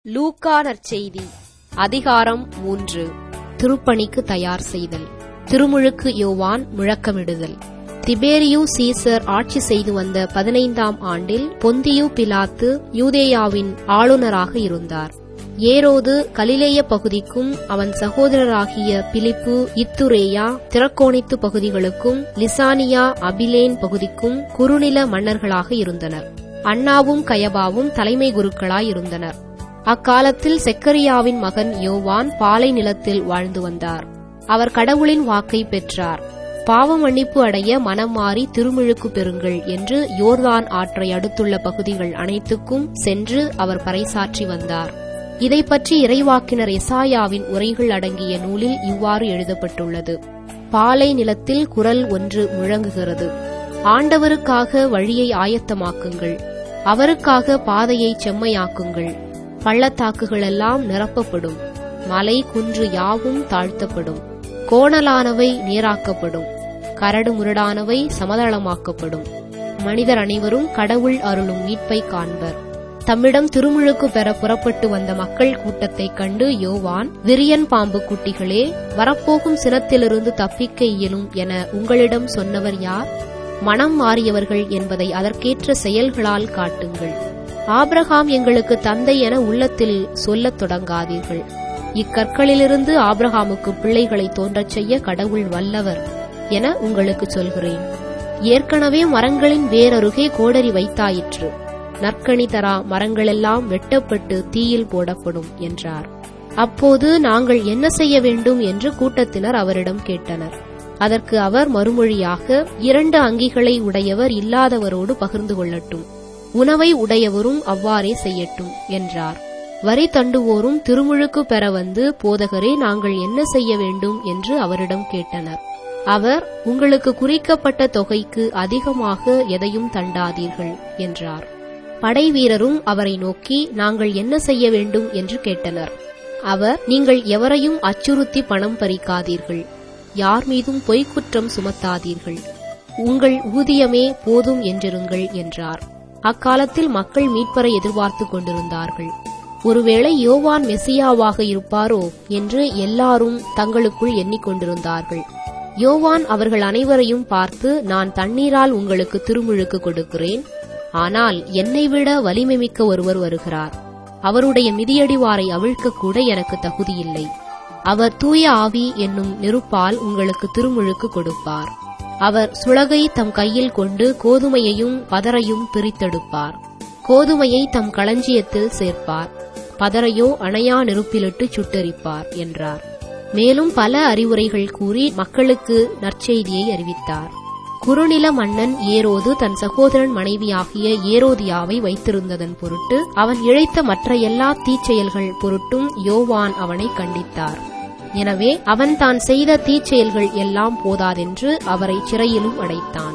லூக்கா நற்செய்தி அதிகாரம் மூன்று திருப்பணிக்கு தயார் செய்தல் திருமுழுக்கு யோவான் முழக்கமிடுதல் திபேரியு சீசர் ஆட்சி செய்து வந்த பதினைந்தாம் ஆண்டில் பொந்தியு பிலாத்து யூதேயாவின் ஆளுநராக இருந்தார் ஏரோது கலிலேய பகுதிக்கும் அவன் சகோதரராகிய பிலிப்பு இத்துரேயா திரக்கோணித்து பகுதிகளுக்கும் லிசானியா அபிலேன் பகுதிக்கும் குறுநில மன்னர்களாக இருந்தனர் அண்ணாவும் கயபாவும் தலைமை குருக்களாய் இருந்தனர் அக்காலத்தில் செக்கரியாவின் மகன் யோவான் பாலை நிலத்தில் வாழ்ந்து வந்தார் அவர் கடவுளின் வாக்கை பெற்றார் பாவ மன்னிப்பு அடைய மனம் மாறி திருமுழுக்கு பெறுங்கள் என்று யோர்தான் ஆற்றை அடுத்துள்ள பகுதிகள் அனைத்துக்கும் சென்று அவர் பறைசாற்றி வந்தார் இதை பற்றி இறைவாக்கினர் எசாயாவின் உரைகள் அடங்கிய நூலில் இவ்வாறு எழுதப்பட்டுள்ளது பாலை நிலத்தில் குரல் ஒன்று முழங்குகிறது ஆண்டவருக்காக வழியை ஆயத்தமாக்குங்கள் அவருக்காக பாதையை செம்மையாக்குங்கள் பள்ளத்தாக்குகளெல்லாம் நிரப்பப்படும் மலை குன்று யாவும் தாழ்த்தப்படும் கோணலானவை நேராக்கப்படும் கரடு முரடானவை சமதளமாக்கப்படும் மனிதர் அனைவரும் கடவுள் அருளும் மீட்பை காண்பர் தம்மிடம் திருமுழுக்கு பெற புறப்பட்டு வந்த மக்கள் கூட்டத்தைக் கண்டு யோவான் விரியன் பாம்பு குட்டிகளே வரப்போகும் சினத்திலிருந்து தப்பிக்க இயலும் என உங்களிடம் சொன்னவர் யார் மனம் மாறியவர்கள் என்பதை அதற்கேற்ற செயல்களால் காட்டுங்கள் ஆபிரகாம் எங்களுக்கு தந்தை என உள்ளத்தில் சொல்லத் தொடங்காதீர்கள் இக்கற்களிலிருந்து ஆபிரகாமுக்கு பிள்ளைகளை தோன்றச் செய்ய கடவுள் வல்லவர் என உங்களுக்கு சொல்கிறேன் ஏற்கனவே மரங்களின் வேரருகே கோடரி வைத்தாயிற்று நற்கனி தரா மரங்களெல்லாம் வெட்டப்பட்டு தீயில் போடப்படும் என்றார் அப்போது நாங்கள் என்ன செய்ய வேண்டும் என்று கூட்டத்தினர் அவரிடம் கேட்டனர் அதற்கு அவர் மறுமொழியாக இரண்டு அங்கிகளை உடையவர் இல்லாதவரோடு பகிர்ந்து கொள்ளட்டும் உணவை உடையவரும் அவ்வாறே செய்யட்டும் என்றார் வரி தண்டுவோரும் திருமுழுக்கு பெற வந்து போதகரே நாங்கள் என்ன செய்ய வேண்டும் என்று அவரிடம் கேட்டனர் அவர் உங்களுக்கு குறிக்கப்பட்ட தொகைக்கு அதிகமாக எதையும் தண்டாதீர்கள் என்றார் படை வீரரும் அவரை நோக்கி நாங்கள் என்ன செய்ய வேண்டும் என்று கேட்டனர் அவர் நீங்கள் எவரையும் அச்சுறுத்தி பணம் பறிக்காதீர்கள் யார் மீதும் பொய்க்குற்றம் சுமத்தாதீர்கள் உங்கள் ஊதியமே போதும் என்றிருங்கள் என்றார் அக்காலத்தில் மக்கள் மீட்பரை எதிர்பார்த்து கொண்டிருந்தார்கள் ஒருவேளை யோவான் மெசியாவாக இருப்பாரோ என்று எல்லாரும் தங்களுக்குள் எண்ணிக்கொண்டிருந்தார்கள் யோவான் அவர்கள் அனைவரையும் பார்த்து நான் தண்ணீரால் உங்களுக்கு திருமுழுக்கு கொடுக்கிறேன் ஆனால் என்னை விட வலிமை மிக்க ஒருவர் வருகிறார் அவருடைய மிதியடிவாரை அவிழ்க்கக்கூட எனக்கு தகுதியில்லை அவர் தூய ஆவி என்னும் நெருப்பால் உங்களுக்கு திருமுழுக்கு கொடுப்பார் அவர் சுளகை தம் கையில் கொண்டு கோதுமையையும் பதரையும் பிரித்தெடுப்பார் கோதுமையை தம் களஞ்சியத்தில் சேர்ப்பார் பதரையோ அணையா நெருப்பிலிட்டு சுட்டெரிப்பார் என்றார் மேலும் பல அறிவுரைகள் கூறி மக்களுக்கு நற்செய்தியை அறிவித்தார் குறுநில மன்னன் ஏரோது தன் சகோதரன் மனைவியாகிய ஏரோதியாவை வைத்திருந்ததன் பொருட்டு அவன் இழைத்த மற்ற எல்லா தீச்செயல்கள் பொருட்டும் யோவான் அவனை கண்டித்தார் எனவே அவன் தான் செய்த தீச்செயல்கள் எல்லாம் போதாதென்று அவரை சிறையிலும் அடைத்தான்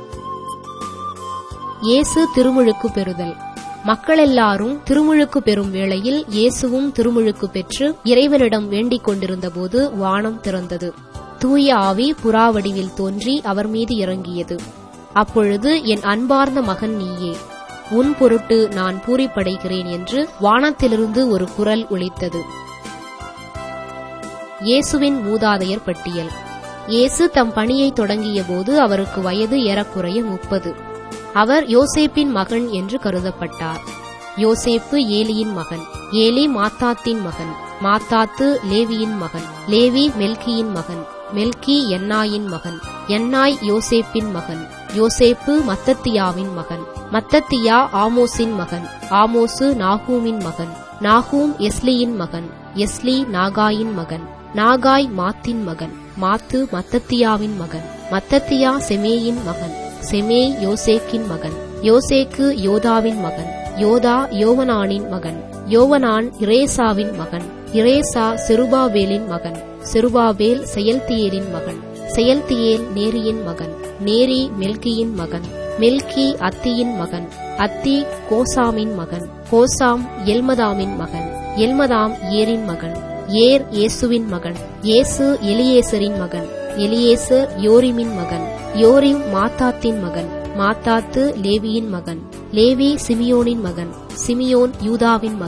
இயேசு திருமுழுக்கு பெறுதல் மக்களெல்லாரும் திருமுழுக்கு பெறும் வேளையில் இயேசுவும் திருமுழுக்கு பெற்று இறைவனிடம் வேண்டிக் கொண்டிருந்தபோது வானம் திறந்தது தூய ஆவி புறாவடிவில் தோன்றி அவர் மீது இறங்கியது அப்பொழுது என் அன்பார்ந்த மகன் நீயே உன் பொருட்டு நான் பூரிப்படைகிறேன் என்று வானத்திலிருந்து ஒரு குரல் ஒலித்தது இயேசுவின் மூதாதையர் பட்டியல் இயேசு தம் பணியை தொடங்கிய போது அவருக்கு வயது ஏறக்குறைய முப்பது அவர் யோசேப்பின் மகன் என்று கருதப்பட்டார் யோசேப்பு ஏலியின் மகன் ஏலி மாத்தாத்தின் மகன் மாத்தாத்து லேவியின் மகன் லேவி மெல்கியின் மகன் மெல்கி என்னாயின் மகன் என்னாய் யோசேப்பின் மகன் யோசேப்பு மத்தத்தியாவின் மகன் மத்தத்தியா ஆமோஸின் மகன் ஆமோசு நாகூமின் மகன் நாகூம் எஸ்லியின் மகன் எஸ்லி நாகாயின் மகன் நாகாய் மாத்தின் மகன் மாத்து மத்தத்தியாவின் மகன் மத்தத்தியா செமேயின் மகன் செமே யோசேக்கின் மகன் யோசேக்கு யோதாவின் மகன் யோதா யோவனானின் மகன் யோவனான் இரேசாவின் மகன் இரேசா செருபாவேலின் மகன் செருபாவேல் செயல்தியேலின் மகன் செயல்தியேல் நேரியின் மகன் நேரி மெல்கியின் மகன் மெல்கி அத்தியின் மகன் அத்தி கோசாமின் மகன் கோசாம் எல்மதாமின் மகன் எல்மதாம் ஏரின் மகன் ஏர் இயேசுவின் மகன் இயேசு எலியேசரின் மகன் எலியேசர் யோரிமின் மகன் யோரிம் மாத்தாத்தின் மகன் மாத்தாத்து லேவியின் மகன் லேவி சிமியோனின் மகன் சிமியோன் யூதாவின் மகன்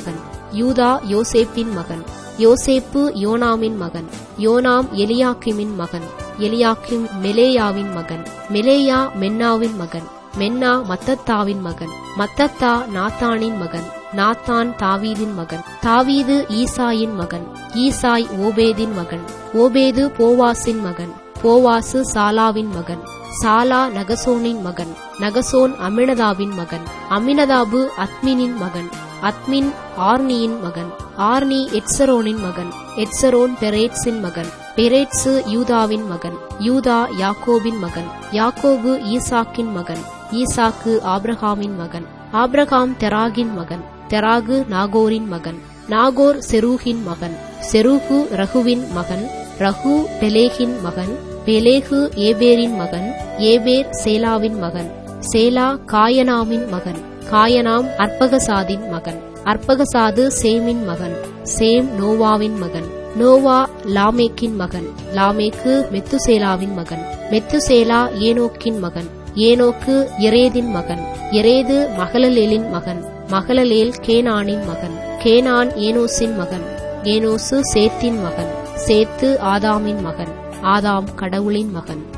யூதா யோசேப்பின் மகன் யோசேப்பு யோனாமின் மகன் யோனாம் எலியாக்கிமின் மகன் எலியாக்கிம் மெலேயாவின் மகன் மெலேயா மென்னாவின் மகன் மென்னா மத்தத்தாவின் மகன் மத்தத்தா நாத்தானின் மகன் நாத்தான் தாவீதின் மகன் தாவீது ஈசாயின் மகன் ஈசாய் ஓபேதின் மகன் ஓபேது போவாசின் மகன் போவாசு சாலாவின் மகன் சாலா நகசோனின் மகன் நகசோன் அமினதாவின் மகன் அமினதாபு அத்மினின் மகன் அத்மின் ஆர்னியின் மகன் ஆர்னி எட்சரோனின் மகன் எட்சரோன் பெரேட்ஸின் மகன் பெரேட்ஸு யூதாவின் மகன் யூதா யாக்கோபின் மகன் யாக்கோபு ஈசாக்கின் மகன் ஈசாக்கு ஆப்ரஹாமின் மகன் ஆப்ரஹாம் தெராகின் மகன் தெராகு நாகோரின் மகன் நாகோர் செரூகின் மகன் செரூகு ரகுவின் மகன் ரகு பெலேகின் மகன் பெலேகு ஏபேரின் மகன் ஏபேர் சேலாவின் மகன் சேலா காயனாமின் மகன் காயனாம் அற்பகசாதின் மகன் அற்பகசாது சேமின் மகன் சேம் நோவாவின் மகன் நோவா லாமேக்கின் மகன் லாமேக்கு மெத்துசேலாவின் மகன் மெத்துசேலா ஏனோக்கின் மகன் ஏனோக்கு எரேதின் மகன் எரேது மகளலேலின் மகன் மகளலேல் கேனானின் மகன் கேனான் ஏனோசின் மகன் ஏனோசு சேத்தின் மகன் சேத்து ஆதாமின் மகன் ஆதாம் கடவுளின் மகன்